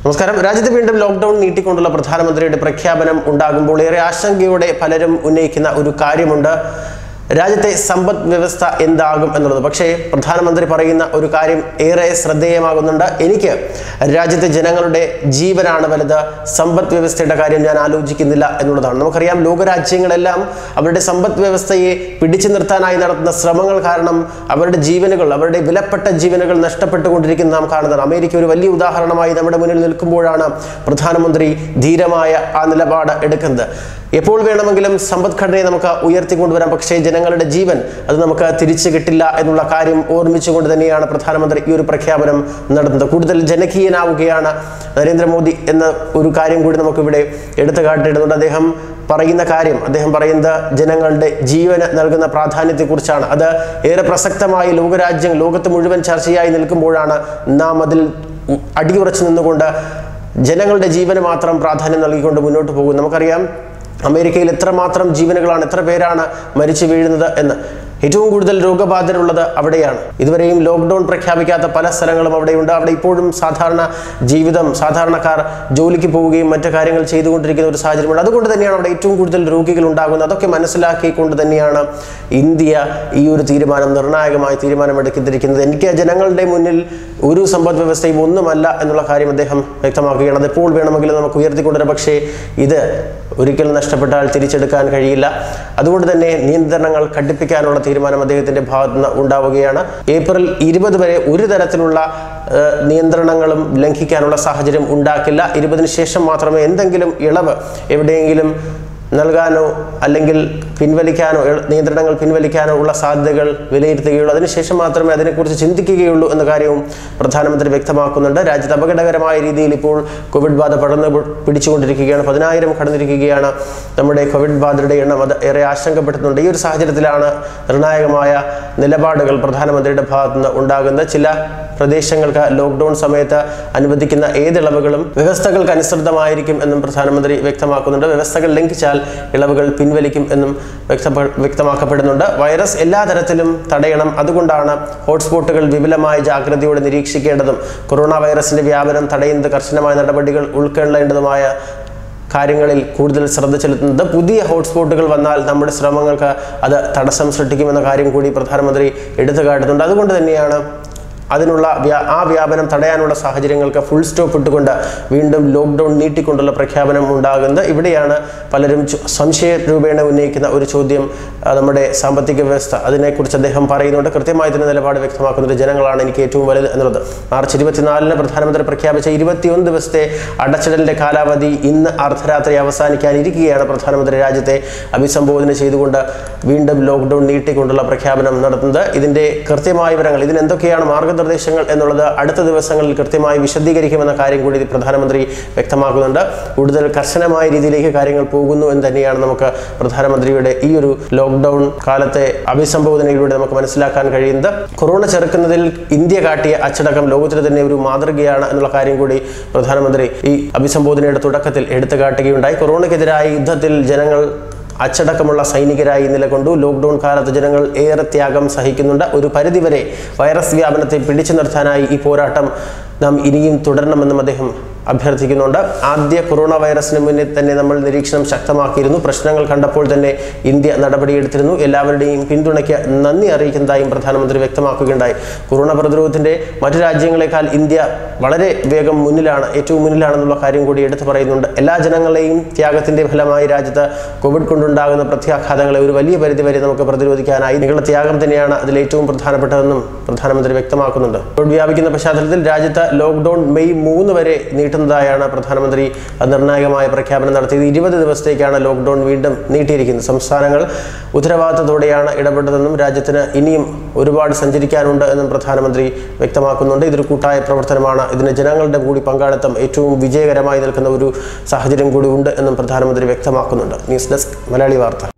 നമസ്കാരം രാജ്യത്ത് വീണ്ടും ലോക്ക്ഡൌൺ നീട്ടിക്കൊണ്ടുള്ള പ്രധാനമന്ത്രിയുടെ പ്രഖ്യാപനം ഉണ്ടാകുമ്പോൾ ഏറെ ആശങ്കയോടെ പലരും ഉന്നയിക്കുന്ന ഒരു കാര്യമുണ്ട് രാജ്യത്തെ സമ്പദ് വ്യവസ്ഥ എന്താകും എന്നുള്ളത് പക്ഷേ പ്രധാനമന്ത്രി പറയുന്ന ഒരു കാര്യം ഏറെ ശ്രദ്ധേയമാകുന്നുണ്ട് എനിക്ക് രാജ്യത്തെ ജനങ്ങളുടെ ജീവനാണ് വലുത് സമ്പദ് വ്യവസ്ഥയുടെ കാര്യം ഞാൻ ആലോചിക്കുന്നില്ല എന്നുള്ളതാണ് നമുക്കറിയാം ലോകരാജ്യങ്ങളെല്ലാം അവരുടെ സമ്പദ് വ്യവസ്ഥയെ പിടിച്ചു നിർത്താനായി നടത്തുന്ന ശ്രമങ്ങൾ കാരണം അവരുടെ ജീവനുകൾ അവരുടെ വിലപ്പെട്ട ജീവനുകൾ നഷ്ടപ്പെട്ടുകൊണ്ടിരിക്കുന്നത് നാം കാണുന്നതാണ് അമേരിക്ക ഒരു വലിയ ഉദാഹരണമായി നമ്മുടെ മുന്നിൽ നിൽക്കുമ്പോഴാണ് പ്രധാനമന്ത്രി ധീരമായ ആ നിലപാട് എടുക്കുന്നത് എപ്പോൾ വേണമെങ്കിലും സമ്പദ്ഘടനയെ നമുക്ക് ഉയർത്തിക്കൊണ്ടുവരാം പക്ഷേ ജനങ്ങളുടെ ജീവൻ അത് നമുക്ക് തിരിച്ചു കിട്ടില്ല എന്നുള്ള കാര്യം ഓർമ്മിച്ചുകൊണ്ട് തന്നെയാണ് പ്രധാനമന്ത്രി ഈ ഒരു പ്രഖ്യാപനം നടത്തുന്നത് കൂടുതൽ ജനകീയനാവുകയാണ് നരേന്ദ്രമോദി എന്ന ഒരു കാര്യം കൂടി നമുക്കിവിടെ എടുത്തു കാട്ടേണ്ടതുണ്ട് അദ്ദേഹം പറയുന്ന കാര്യം അദ്ദേഹം പറയുന്നത് ജനങ്ങളുടെ ജീവന് നൽകുന്ന പ്രാധാന്യത്തെക്കുറിച്ചാണ് അത് ഏറെ പ്രസക്തമായി ലോകരാജ്യം ലോകത്ത് മുഴുവൻ ചർച്ചയായി നിൽക്കുമ്പോഴാണ് നാം അതിൽ അടിയുറച്ചു നിന്നുകൊണ്ട് ജനങ്ങളുടെ ജീവന് മാത്രം പ്രാധാന്യം നൽകിക്കൊണ്ട് മുന്നോട്ട് പോകും നമുക്കറിയാം അമേരിക്കയിൽ എത്രമാത്രം ജീവനുകളാണ് എത്ര പേരാണ് മരിച്ചു വീഴുന്നത് എന്ന് ഏറ്റവും കൂടുതൽ രോഗബാധിതരുള്ളത് അവിടെയാണ് ഇതുവരെയും ലോക്ക്ഡൗൺ പ്രഖ്യാപിക്കാത്ത പല സ്ഥലങ്ങളും അവിടെയുണ്ട് അവിടെ ഇപ്പോഴും സാധാരണ ജീവിതം സാധാരണക്കാർ ജോലിക്ക് പോവുകയും മറ്റു കാര്യങ്ങൾ ചെയ്തുകൊണ്ടിരിക്കുന്ന ഒരു സാഹചര്യമുണ്ട് അതുകൊണ്ട് തന്നെയാണ് അവിടെ ഏറ്റവും കൂടുതൽ രോഗികൾ ഉണ്ടാകുന്നത് അതൊക്കെ മനസ്സിലാക്കിക്കൊണ്ട് തന്നെയാണ് ഇന്ത്യ ഈ ഒരു തീരുമാനം നിർണായകമായ തീരുമാനമെടുത്തിരിക്കുന്നത് എനിക്ക് ജനങ്ങളുടെ മുന്നിൽ ഒരു സമ്പദ് വ്യവസ്ഥയും ഒന്നുമല്ല എന്നുള്ള കാര്യം അദ്ദേഹം വ്യക്തമാക്കുകയാണ് അത് എപ്പോൾ വേണമെങ്കിലും നമുക്ക് ഉയർത്തിക്കൊണ്ടുവരാം പക്ഷേ ഇത് ഒരിക്കലും നഷ്ടപ്പെട്ടാൽ തിരിച്ചെടുക്കാൻ കഴിയില്ല അതുകൊണ്ട് തന്നെ നിയന്ത്രണങ്ങൾ കടുപ്പിക്കാനുള്ള തീരുമാനം അദ്ദേഹത്തിന്റെ ഭാഗത്ത് നിന്ന് ഉണ്ടാവുകയാണ് ഏപ്രിൽ ഇരുപത് വരെ ഒരു തരത്തിലുള്ള ഏഹ്, നിയന്ത്രണങ്ങളും ലംഘിക്കാനുള്ള സാഹചര്യം ഉണ്ടാക്കില്ല ഇരുപതിന് ശേഷം മാത്രമേ എന്തെങ്കിലും ഇളവ് എവിടെയെങ്കിലും നൽകാനോ അല്ലെങ്കിൽ പിൻവലിക്കാനോ എ- നിയന്ത്രണങ്ങൾ പിൻവലിക്കാനോ ഉള്ള സാധ്യതകൾ വിലയിരുത്തുകയുള്ളൂ അതിനുശേഷം മാത്രമേ അതിനെക്കുറിച്ച് ചിന്തിക്കുകയുള്ളൂ എന്ന കാര്യവും പ്രധാനമന്ത്രി വ്യക്തമാക്കുന്നുണ്ട് രാജ്യത്ത് അപകടകരമായ രീതിയിൽ ഇപ്പോൾ കോവിഡ് ബാധ പടർന്ന് പി- പിടിച്ചുകൊണ്ടിരിക്കുകയാണ് പതിനായിരം കടന്നിരിക്കുകയാണ് നമ്മുടെ കോവിഡ് ബാധയുടെ എണ്ണം അത് ഏറെ ആശങ്കപ്പെടുത്തുന്നുണ്ട് ഈ ഒരു സാഹചര്യത്തിലാണ് നിർണായകമായ നിലപാടുകൾ പ്രധാനമന്ത്രിയുടെ ഭാഗത്തു നിന്ന് ഉണ്ടാകുന്നത് ചില പ്രദേശങ്ങൾക്ക് ലോക്ക്ഡൌൺ സമയത്ത് അനുവദിക്കുന്ന ഏത് ഇളവുകളും വ്യവസ്ഥകൾക്ക് അനുസൃതമായിരിക്കും എന്നും പ്രധാനമന്ത്രി വ്യക്തമാക്കുന്നുണ്ട് വ്യവസ്ഥകൾ ലംഘിച്ചാൽ ഇളവുകൾ പിൻവലിക്കും എന്നും വ്യക്തപ്പെ- വ്യക്തമാക്കപ്പെടുന്നുണ്ട് വൈറസ് എല്ലാ തരത്തിലും തടയണം അതുകൊണ്ടാണ് ഹോട്ട്സ്പോട്ടുകൾ വിപുലമായ ജാഗ്രതയോടെ നിരീക്ഷിക്കേണ്ടതും കൊറോണ വൈറസിന്റെ വ്യാപനം തടയുന്നത് കർശനമായ നടപടികൾ ഉൾക്കൊള്ളേണ്ടതുമായ കാര്യങ്ങളിൽ കൂടുതൽ ശ്രദ്ധ ചെലുത്തുന്നത് പുതിയ ഹോട്ട്സ്പോട്ടുകൾ വന്നാൽ നമ്മുടെ ശ്രമങ്ങൾക്ക് അത് തടസ്സം സൃഷ്ടിക്കുമെന്ന കാര്യം കൂടി പ്രധാനമന്ത്രി എടുത്തു കാട്ടുന്നുണ്ട് അതുകൊണ്ട് തന്നെയാണ് അതിനുള്ള വ്യാ ആ വ്യാപനം തടയാനുള്ള സാഹചര്യങ്ങൾക്ക് ഫുൾ സ്റ്റോപ്പ് ഇട്ടുകൊണ്ട് വീണ്ടും ലോക്ക്ഡൗൺ നീട്ടിക്കൊണ്ടുള്ള പ്രഖ്യാപനം ഉണ്ടാകുന്നത് ഇവിടെയാണ് പലരും ചോ- സംശയ രൂപേണ ഉന്നയിക്കുന്ന ഒരു ചോദ്യം ആ, നമ്മുടെ സാമ്പത്തിക വ്യവസ്ഥ അതിനെക്കുറിച്ച് അദ്ദേഹം പറയുന്നുണ്ട് കൃത്യമായി തന്നെ നിലപാട് വ്യക്തമാക്കുന്നത് ജനങ്ങളാണ് എനിക്ക് ഏറ്റവും വലുത് എന്നുള്ളത് മാർച്ച് ഇരുപത്തിനാലിന് പ്രധാനമന്ത്രി പ്രഖ്യാപിച്ച ഇരുപത്തിയൊന്ന് ദിവസത്തെ അടച്ചിടലിന്റെ കാലാവധി ഇന്ന് അർദ്ധരാത്രി അവസാനിക്കാനിരിക്കുകയാണ് പ്രധാനമന്ത്രി രാജ്യത്തെ അഭിസംബോധന ചെയ്തുകൊണ്ട് വീണ്ടും ലോക്ക്ഡൗൺ നീട്ടിക്കൊണ്ടുള്ള പ്രഖ്യാപനം നടത്തുന്നത് ഇതിന്റെ കൃത്യമായ വിവരങ്ങൾ ഇതിന് എന്തൊക്കെയാണ് മാർഗനിർദ്ദേശങ്ങൾ എന്നുള്ളത് അടുത്ത ദിവസങ്ങളിൽ കൃത്യമായി വിശദീകരിക്കുമെന്ന കാര്യം കൂടി പ്രധാനമന്ത്രി വ്യക്തമാക്കുന്നുണ്ട് കൂടുതൽ കർശനമായ രീതിയിലേക്ക് കാര്യങ്ങൾ പോകുന്നു എന്ന് തന്നെയാണ് നമുക്ക് പ്രധാനമന്ത്രിയുടെ ഈ ഒരു ലോക്ക്ഡൗൺ കാലത്തെ അഭിസംബോധനയിലൂടെ നമുക്ക് മനസ്സിലാക്കാൻ കഴിയുന്നത് കൊറോണ ചെറുക്കുന്നതിൽ ഇന്ത്യ കാട്ടിയ അച്ചടക്കം ലോകത്തിന് തന്നെ ഒരു മാതൃകയാണ് എന്നുള്ള കാര്യം കൂടി പ്രധാനമന്ത്രി ഈ അഭിസംബോധനയുടെ തുടക്കത്തിൽ എടുത്തു കാട്ടുകയുണ്ടായി കൊറോണയ്ക്കെതിരായ യുദ്ധത്തിൽ ജനങ്ങൾ അച്ചടക്കമുള്ള സൈനികരായി നിലകൊണ്ടു ലോക്ക്ഡൌൺ കാലത്ത് ജനങ്ങൾ ഏറെ ത്യാഗം സഹിക്കുന്നുണ്ട് ഒരു പരിധിവരെ വൈറസ് വ്യാപനത്തെ പിടിച്ചു നിർത്താനായി ഈ പോരാട്ടം നാം ഇനിയും തുടരണമെന്നും അദ്ദേഹം അഭ്യർത്ഥിക്കുന്നുണ്ട് ആദ്യ കൊറോണ വൈറസിന് മുന്നിൽ തന്നെ നമ്മൾ നിരീക്ഷണം ശക്തമാക്കിയിരുന്നു പ്രശ്നങ്ങൾ കണ്ടപ്പോൾ തന്നെ ഇന്ത്യ നടപടിയെടുത്തിരുന്നു എല്ലാവരുടെയും പിന്തുണയ്ക്ക് നന്ദി അറിയിക്കുന്നതായും പ്രധാനമന്ത്രി വ്യക്തമാക്കുകയുണ്ടായി കൊറോണ പ്രതിരോധത്തിന്റെ മറ്റു രാജ്യങ്ങളെക്കാൾ ഇന്ത്യ വളരെ വേഗം മുന്നിലാണ് ഏറ്റവും മുന്നിലാണെന്നുള്ള കാര്യം കൂടി എടുത്തു പറയുന്നുണ്ട് എല്ലാ ജനങ്ങളെയും ത്യാഗത്തിന്റെ ഫലമായി രാജ്യത്ത് കോവിഡ് കൊണ്ടുണ്ടാകുന്ന പ്രത്യാഘാതങ്ങളെ ഒരു വലിയ പരിധി വരെ നമുക്ക് പ്രതിരോധിക്കാനായി നിങ്ങളുടെ ത്യാഗം തന്നെയാണ് അതിൽ ഏറ്റവും പ്രധാനപ്പെട്ടതെന്നും പ്രധാനമന്ത്രി വ്യക്തമാക്കുന്നുണ്ട് കോവിഡ് വ്യാപിക്കുന്ന പശ്ചാത്തലത്തിൽ രാജ്യത്ത് ലോക്ക്ഡൌൺ മെയ് മൂന്ന് വരെ നീട്ടുന്നതായാണ് പ്രധാനമന്ത്രി നിർണായകമായ പ്രഖ്യാപനം നടത്തിയത് ഇരുപത് ദിവസത്തേക്കാണ് ലോക്ക്ഡൌൺ വീണ്ടും നീട്ടിയിരിക്കുന്നത് സംസ്ഥാനങ്ങൾ ഉത്തരവാദിത്തത്തോടെയാണ് ഇടപെട്ടതെന്നും രാജ്യത്തിന് ഇനിയും ഒരുപാട് സഞ്ചരിക്കാനുണ്ട് എന്നും പ്രധാനമന്ത്രി വ്യക്തമാക്കുന്നുണ്ട് ഇതൊരു കൂട്ടായ പ്രവർത്തനമാണ് ഇതിന് ജനങ്ങളുടെ കൂടി പങ്കാളിത്തം ഏറ്റവും വിജയകരമായി നിൽക്കുന്ന ഒരു സാഹചര്യം കൂടി ഉണ്ട് എന്നും പ്രധാനമന്ത്രി വ്യക്തമാക്കുന്നുണ്ട് ന്യൂസ് ഡെസ്ക് മലയാളി വാർത്ത